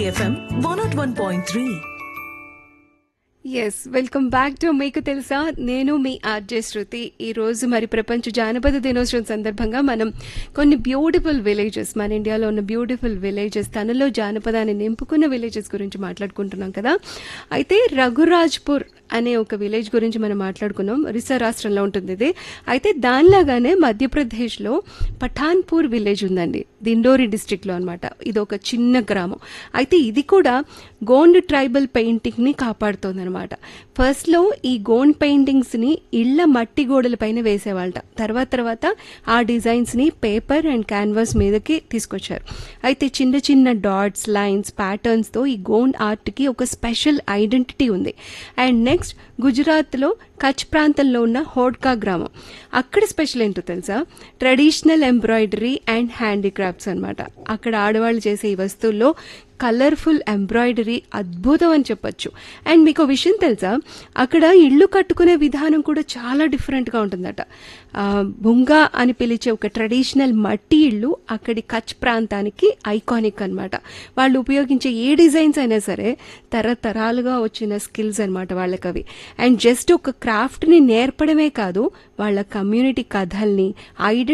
Hit FM 101.3. Yes welcome back to మీకు తెలుసా నేను మీ ఆర్జే శృతి ఈ రోజు మరి ప్రపంచ జానపద దినోత్సవం సందర్భంగా మనం కొన్ని బ్యూటిఫుల్ విలేజెస్ మన ఇండియాలో ఉన్న బ్యూటిఫుల్ విలేజెస్ తనలో జానపదాన్ని నింపుకున్న విలేజెస్ గురించి మాట్లాడుకుంటున్నాం కదా అయితే రఘురాజ్పూర్ అనే ఒక విలేజ్ గురించి మనం మాట్లాడుకున్నాం ఒరిస్సా రాష్ట్రంలో ఉంటుంది ఇది అయితే దానిలాగానే మధ్యప్రదేశ్లో పఠాన్పూర్ విలేజ్ ఉందండి దిండోరి డిస్టిక్లో అనమాట ఇది ఒక చిన్న గ్రామం అయితే ఇది కూడా గోండ్ ట్రైబల్ పెయింటింగ్ని కాపాడుతోంది అనమాట ఫస్ట్లో ఈ గోండ్ పెయింటింగ్స్ని ఇళ్ల మట్టి గోడల పైన వేసేవాళ్ళట తర్వాత తర్వాత ఆ డిజైన్స్ని పేపర్ అండ్ క్యాన్వాస్ మీదకి తీసుకొచ్చారు అయితే చిన్న చిన్న డాట్స్ లైన్స్ ప్యాటర్న్స్తో ఈ గోండ్ ఆర్ట్కి ఒక స్పెషల్ ఐడెంటిటీ ఉంది అండ్ నెక్స్ట్ గుజరాత్లో కచ్ ప్రాంతంలో ఉన్న హోడ్కా గ్రామం అక్కడ స్పెషల్ ఏంటో తెలుసా ట్రెడిషనల్ ఎంబ్రాయిడరీ అండ్ హ్యాండీక్రాఫ్ట్స్ అనమాట అక్కడ ఆడవాళ్ళు చేసే ఈ వస్తువుల్లో కలర్ఫుల్ ఎంబ్రాయిడరీ అద్భుతం అని చెప్పొచ్చు అండ్ మీకు విషయం తెలుసా అక్కడ ఇల్లు కట్టుకునే విధానం కూడా చాలా డిఫరెంట్గా ఉంటుందట ఆ, బుంగా అని పిలిచే ఒక ట్రెడిషనల్ మట్టి ఇల్లు అక్కడి కచ్ ప్రాంతానికి ఐకానిక్ అన్నమాట వాళ్ళు ఉపయోగించే ఏ డిజైన్స్ అయినా సరే తరతరాలుగా వచ్చిన స్కిల్స్ అనమాట వాళ్ళకి అవి అండ్ జస్ట్ ఒక క్రాఫ్ట్ని నేర్పడమే కాదు వాళ్ళ కమ్యూనిటీ కథల్ని ఐడెంటి